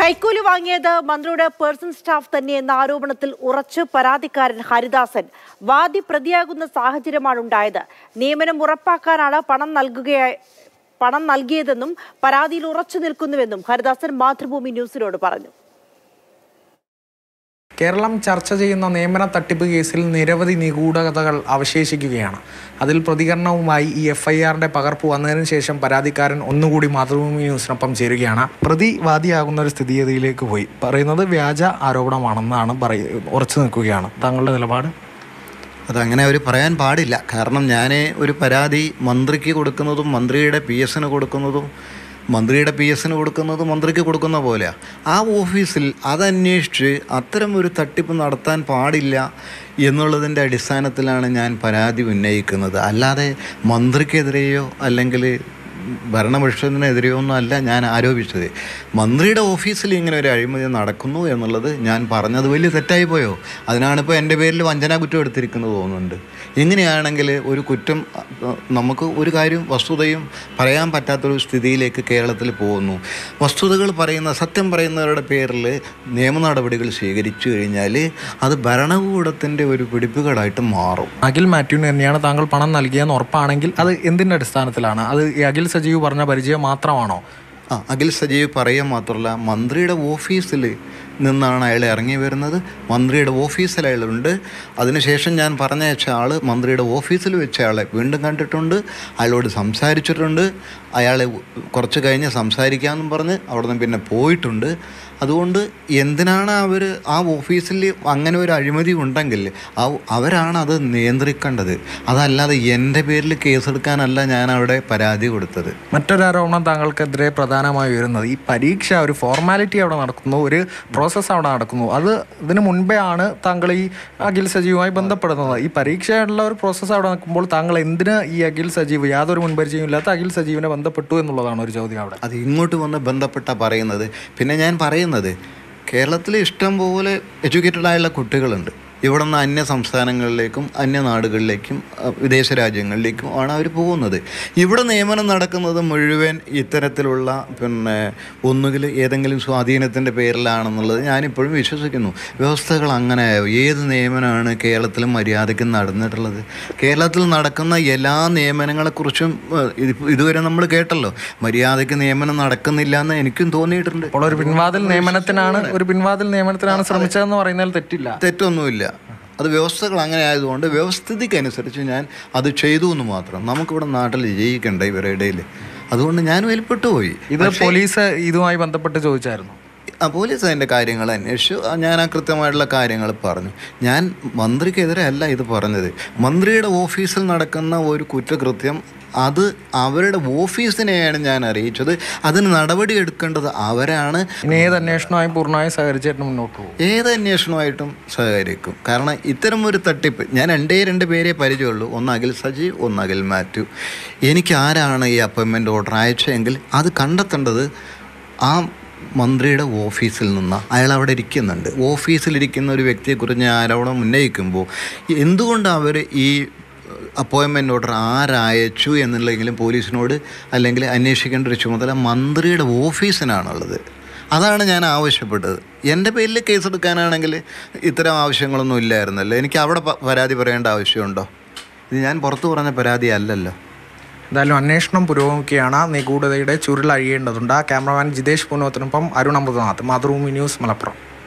കൈക്കൂലി വാങ്ങിയത് മന്ത്രിയുടെ പേഴ്സണൽ സ്റ്റാഫ് തന്നെയെന്ന ആരോപണത്തിൽ ഉറച്ച് പരാതിക്കാരൻ ഹരിദാസൻ വാദി പ്രതിയാകുന്ന സാഹചര്യമാണ് ഉണ്ടായത് നിയമനം ഉറപ്പാക്കാനാണ് പണം നൽകുകയായി പണം നൽകിയതെന്നും പരാതിയിൽ ഉറച്ചു നിൽക്കുന്നുവെന്നും ഹരിദാസൻ മാതൃഭൂമി ന്യൂസിനോട് പറഞ്ഞു കേരളം ചർച്ച ചെയ്യുന്ന നിയമന തട്ടിപ്പ് കേസിൽ നിരവധി നിഗൂഢതകൾ അവശേഷിക്കുകയാണ് അതിൽ പ്രതികരണവുമായി ഈ എഫ് ഐ ആറിന്റെ പകർപ്പ് വന്നതിന് ശേഷം പരാതിക്കാരൻ ഒന്നുകൂടി മാതൃഭൂമി ന്യൂസിനൊപ്പം ചേരുകയാണ് പ്രതി വാദിയാകുന്ന ഒരു സ്ഥിതിഗതിയിലേക്ക് പോയി പറയുന്നത് വ്യാജ ആരോപണമാണെന്നാണ് പറയ ഉറച്ചു നിൽക്കുകയാണ് താങ്കളുടെ നിലപാട് അതങ്ങനെ അവർ പറയാൻ പാടില്ല കാരണം ഞാൻ ഒരു പരാതി മന്ത്രിക്ക് കൊടുക്കുന്നതും മന്ത്രിയുടെ പി എസിന് കൊടുക്കുന്നതും മന്ത്രിയുടെ പി എസിന് കൊടുക്കുന്നത് മന്ത്രിക്ക് കൊടുക്കുന്ന പോലെയാണ് ആ ഓഫീസിൽ അതന്വേഷിച്ച് അത്തരം ഒരു തട്ടിപ്പ് നടത്താൻ പാടില്ല എന്നുള്ളതിൻ്റെ അടിസ്ഥാനത്തിലാണ് ഞാൻ പരാതി ഉന്നയിക്കുന്നത് അല്ലാതെ മന്ത്രിക്കെതിരെയോ അല്ലെങ്കിൽ ഭരണപക്ഷത്തിനെതിരെയോ ഒന്നും അല്ല ഞാൻ ആരോപിച്ചത് മന്ത്രിയുടെ ഓഫീസിൽ ഇങ്ങനെ ഒരു അഴിമതി നടക്കുന്നു എന്നുള്ളത് ഞാൻ പറഞ്ഞത് വലിയ തെറ്റായി പോയോ അതിനാണിപ്പോൾ എൻ്റെ പേരിൽ വഞ്ചനാ കുറ്റം എടുത്തിരിക്കുന്നത് തോന്നുന്നുണ്ട് ഇങ്ങനെയാണെങ്കിൽ ഒരു കുറ്റം അഹ്, നമുക്ക് ഒരു കാര്യം വസ്തുതയും പറയാൻ പറ്റാത്തൊരു സ്ഥിതിയിലേക്ക് കേരളത്തിൽ പോകുന്നു വസ്തുതകൾ പറയുന്ന സത്യം പറയുന്നവരുടെ പേരിൽ നിയമ നടപടികൾ സ്വീകരിച്ചു കഴിഞ്ഞാൽ അത് ഭരണകൂടത്തിൻ്റെ ഒരു പിടിപ്പുകേടായിട്ട് മാറും അഖിൽ മാത്യുവിന് തന്നെയാണ് താങ്കൾ പണം നൽകിയെന്ന് ഉറപ്പാണെങ്കിൽ അത് എന്തിൻ്റെ അടിസ്ഥാനത്തിലാണ് അത് ഈ അഖിൽ സജീവ് പറഞ്ഞ പരിചയം മാത്രമാണോ ആ അഖിൽ സജീവ് പറയുക മാത്രമല്ല മന്ത്രിയുടെ ഓഫീസിൽ നിന്നാണ് അയാൾ ഇറങ്ങി വരുന്നത് മന്ത്രിയുടെ ഓഫീസിൽ അയാളുണ്ട് അതിനുശേഷം ഞാൻ പറഞ്ഞയച്ച ആൾ മന്ത്രിയുടെ ഓഫീസിൽ വെച്ച ആളെ വീണ്ടും കണ്ടിട്ടുണ്ട് അയാളോട് സംസാരിച്ചിട്ടുണ്ട് അയാളെ കുറച്ച് കഴിഞ്ഞ് സംസാരിക്കാമെന്നും പറഞ്ഞ് അവിടെ നിന്ന് പിന്നെ പോയിട്ടുണ്ട് അതുകൊണ്ട് എന്തിനാണ് അവർ ആ ഓഫീസിൽ അങ്ങനെ ഒരു അഴിമതി ഉണ്ടെങ്കിൽ ആ അവരാണ് അത് നിയന്ത്രിക്കേണ്ടത് അതല്ലാതെ എൻ്റെ പേരിൽ കേസെടുക്കാനല്ല ഞാൻ അവിടെ പരാതി കൊടുത്തത് മറ്റൊരു ആരോപണം താങ്കൾക്കെതിരെ പ്രധാനമായി വരുന്നത് ഈ പരീക്ഷ ഒരു ഫോർമാലിറ്റി അവിടെ നടക്കുന്നു ഒരു പ്രോസസ്സ് അവിടെ നടക്കുന്നു അത് ഇതിനു മുൻപേ ആണ് താങ്കൾ ഈ അഖിൽ സജീവുമായി ബന്ധപ്പെടുന്നത് ഈ പരീക്ഷയുള്ള ഒരു പ്രോസസ്സ് അവിടെ നിൽക്കുമ്പോൾ താങ്കൾ എന്തിന് ഈ അഖിൽ സജീവ് യാതൊരു മുൻപരിചയവും ഇല്ലാത്ത അഖിൽ സജീവിനെ ബന്ധപ്പെട്ടു എന്നുള്ളതാണ് ഒരു ചോദ്യം അവിടെ അത് ഇങ്ങോട്ട് വന്ന് ബന്ധപ്പെട്ട പറയുന്നത് പിന്നെ ഞാൻ പറയുന്നത് കേരളത്തിൽ ഇഷ്ടം പോലെ എഡ്യൂക്കേറ്റഡ് ആയുള്ള കുട്ടികളുണ്ട് ഇവിടെ നിന്ന് അന്യ സംസ്ഥാനങ്ങളിലേക്കും അന്യ നാടുകളിലേക്കും അഹ് വിദേശ രാജ്യങ്ങളിലേക്കും ആണ് അവർ പോകുന്നത് ഇവിടെ നിയമനം നടക്കുന്നത് മുഴുവൻ ഇത്തരത്തിലുള്ള പിന്നെ ഒന്നുകിൽ ഏതെങ്കിലും സ്വാധീനത്തിൻ്റെ പേരിലാണെന്നുള്ളത് ഞാനിപ്പോഴും വിശ്വസിക്കുന്നു വ്യവസ്ഥകൾ അങ്ങനെയായോ ഏത് നിയമനമാണ് കേരളത്തിൽ മര്യാദയ്ക്ക് നടന്നിട്ടുള്ളത് കേരളത്തിൽ നടക്കുന്ന എല്ലാ നിയമനങ്ങളെക്കുറിച്ചും ഏഹ്, ഇത് ഇതുവരെ നമ്മൾ കേട്ടല്ലോ മര്യാദയ്ക്ക് നിയമനം നടക്കുന്നില്ല എന്ന് എനിക്കും തോന്നിയിട്ടുണ്ട് അപ്പോൾ ഒരു പിൻവാതിൽ നിയമനത്തിനാണ് ഒരു പിൻവാതിൽ നിയമനത്തിനാണ് ശ്രമിച്ചതെന്ന് പറയുന്നതിൽ തെറ്റില്ല തെറ്റൊന്നുമില്ല അത് വ്യവസ്ഥകൾ അങ്ങനെ ആയതുകൊണ്ട് വ്യവസ്ഥിതിക്കനുസരിച്ച് ഞാൻ അത് ചെയ്തു എന്ന് മാത്രം നമുക്കിവിടെ നാട്ടിൽ ജയിക്കണ്ട ഇവരുടെ ഇടയിൽ അതുകൊണ്ട് ഞാൻ വലിപ്പെട്ടു പോയി ഇത് പോലീസ് ഇതുമായി ബന്ധപ്പെട്ട് ചോദിച്ചായിരുന്നു ആ പോലീസ് അതിൻ്റെ കാര്യങ്ങൾ അന്വേഷിച്ചു ആ, ഞാൻ ആ കൃത്യമായിട്ടുള്ള കാര്യങ്ങൾ പറഞ്ഞു ഞാൻ മന്ത്രിക്കെതിരെ അല്ല ഇത് പറഞ്ഞത് മന്ത്രിയുടെ ഓഫീസിൽ നടക്കുന്ന ഒരു കുറ്റകൃത്യം അത് അവരുടെ ഓഫീസിനെയാണ് ഞാൻ അറിയിച്ചത് അതിന് നടപടി എടുക്കേണ്ടത് അവരാണ് ഇനി ഏത് അന്വേഷണമായും പൂർണ്ണമായും സഹകരിച്ചിട്ട് മുന്നോട്ട് പോകും ഏത് അന്വേഷണമായിട്ടും സഹകരിക്കും കാരണം ഇത്തരം ഒരു തട്ടിപ്പ് ഞാൻ രണ്ടേ രണ്ട് പേരെ പരിചയമുള്ളൂ ഒന്ന് അഖിൽ സജീവ് ഒന്ന് അഖിൽ മാത്യു എനിക്ക് ആരാണ് ഈ അപ്പോയിൻമെൻ്റ് ഓർഡർ അയച്ചതെങ്കിൽ അത് കണ്ടെത്തേണ്ടത് ആ മന്ത്രിയുടെ ഓഫീസിൽ നിന്ന് അയാൾ അവിടെ ഇരിക്കുന്നുണ്ട് ഓഫീസിലിരിക്കുന്ന ഒരു വ്യക്തിയെക്കുറിച്ച് ഞാൻ ആരോപണം ഉന്നയിക്കുമ്പോൾ എന്തുകൊണ്ട് അവർ ഈ അപ്പോയിൻമെൻ്റ് ഓർഡർ ആരയച്ചു എന്നുള്ളതെങ്കിലും പോലീസിനോട് അല്ലെങ്കിൽ അന്വേഷിക്കേണ്ട ഒരു ചുമതല മന്ത്രിയുടെ ഓഫീസിനാണുള്ളത് അതാണ് ഞാൻ ആവശ്യപ്പെട്ടത് എൻ്റെ പേരിൽ കേസെടുക്കാനാണെങ്കിൽ ഇത്തരം ആവശ്യങ്ങളൊന്നും ഇല്ലായിരുന്നല്ലോ എനിക്ക് അവിടെ പ- പരാതി പറയേണ്ട ആവശ്യമുണ്ടോ ഇത് ഞാൻ പുറത്തു പറഞ്ഞ പരാതി അല്ലല്ലോ എന്തായാലും അന്വേഷണം പുരോഗമിക്കുകയാണ് നിഗൂഢതയുടെ ചുരുൾ അഴിയേണ്ടതുണ്ട് ക്യാമറമാൻ ജിതേഷ് പുനോത്തിനൊപ്പം അരുൺ അമൃതനാഥ് മാതൃഭൂമി ന്യൂസ് മലപ്പുറം